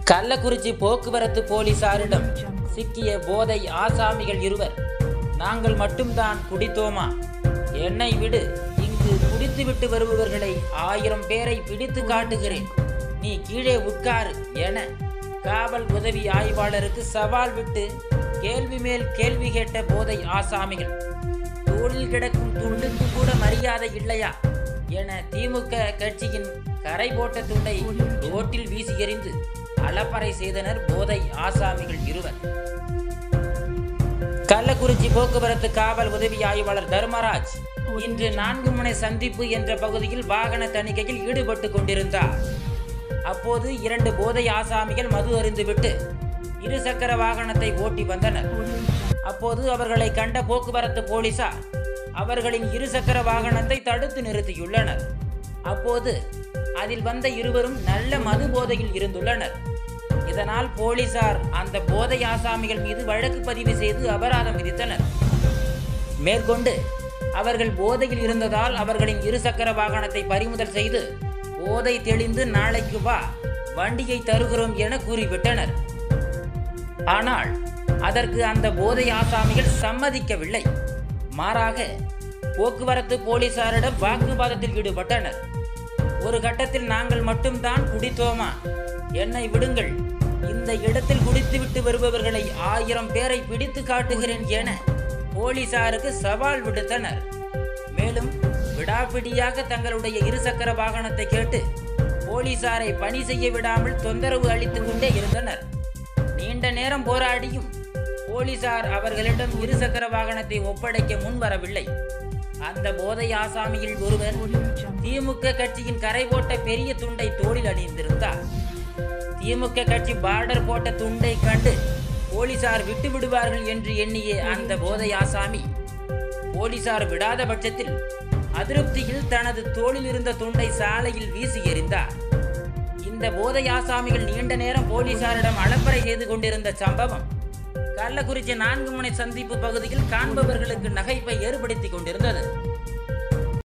கள்ளக்குறிச்சி போக்குவரத்து போலீசாரிடம் சிக்கிய போதை ஆசாமிகள் இருவர் நாங்கள் மட்டும்தான் குடித்தோமா என்னை விடு இங்கு குடித்துவிட்டு வருபவர்களை ஆயிரம் பேரை பிடித்து காட்டுகிறேன் நீ கீழே உட்காரு என காவல் உதவி ஆய்வாளருக்கு சவால் விட்டு கேள்வி மேல் கேள்வி கேட்ட போதை ஆசாமிகள் தோளில் கிடக்கும் துண்டுக்கு கூட மரியாதை இல்லையா என திமுக கட்சியின் கரை போட்ட துண்டை ரோட்டில் வீசி எறிந்து அலப்பறை செய்தனர் போதை ஆசாமிகள் இருவர் கள்ளக்குறிச்சி போக்குவரத்து காவல் உதவி ஆய்வாளர் தர்மராஜ் இன்று நான்கு முனை சந்திப்பு என்ற பகுதியில் வாகன தணிக்கையில் ஈடுபட்டு கொண்டிருந்தார் அப்போது இரண்டு போதை ஆசாமிகள் மது அருந்துவிட்டு இருசக்கர வாகனத்தை ஓட்டி வந்தனர் அப்போது அவர்களை கண்ட போக்குவரத்து போலீசார் அவர்களின் இருசக்கர வாகனத்தை தடுத்து நிறுத்தியுள்ளனர் அப்போது அதில் வந்த இருவரும் நல்ல மது போதையில் இருந்துள்ளனர் இதனால் போலீசார் அந்த போதை ஆசாமிகள் மீது வழக்கு பதிவு செய்து அபராதம் விதித்தனர் மேற்கொண்டு அவர்கள் போதையில் இருந்ததால் அவர்களின் இருசக்கர வாகனத்தை பறிமுதல் செய்து போதை தெளிந்து நாளைக்கு வா வண்டியை தருகிறோம் என கூறிவிட்டனர் ஆனால் அதற்கு அந்த போதை ஆசாமிகள் சம்மதிக்கவில்லை மாறாக போக்குவரத்து போலீசாரிடம் வாக்குவாதத்தில் ஈடுபட்டனர் ஒரு கட்டத்தில் நாங்கள் மட்டும்தான் குடித்தோமா என்னை விடுங்கள் இந்த இடத்தில் குடித்துவிட்டு வருபவர்களை ஆயிரம் பேரை பிடித்து காட்டுகிறேன் என போலீசாருக்கு சவால் விடுத்தனர் மேலும் விடாப்பிடியாக தங்களுடைய இருசக்கர வாகனத்தை கேட்டு போலீசாரை பணி செய்ய விடாமல் தொந்தரவு அளித்துக் கொண்டே இருந்தனர் நீண்ட நேரம் போராடியும் போலீசார் அவர்களிடம் இருசக்கர வாகனத்தை ஒப்படைக்க முன்வரவில்லை அந்த போதை ஆசாமியில் ஒருவர் திமுக கட்சியின் கரை போட்ட பெரிய துண்டை தோளில் அணிந்திருந்தார் திமுக கட்சி பார்டர் போட்ட துண்டை கண்டு போலீசார் விட்டு விடுவார்கள் என்று எண்ணிய அந்த போதை ஆசாமி போலீசார் விடாத பட்சத்தில் அதிருப்தியில் தனது தோளில் இருந்த துண்டை சாலையில் வீசி எறிந்தார் இந்த போதை ஆசாமிகள் நீண்ட நேரம் போலீசாரிடம் அலப்பறை செய்து கொண்டிருந்த சம்பவம் கள்ளக்குறிச்சி நான்கு முனை சந்திப்பு பகுதியில் காண்பவர்களுக்கு நகைப்பை ஏற்படுத்தி கொண்டிருந்தது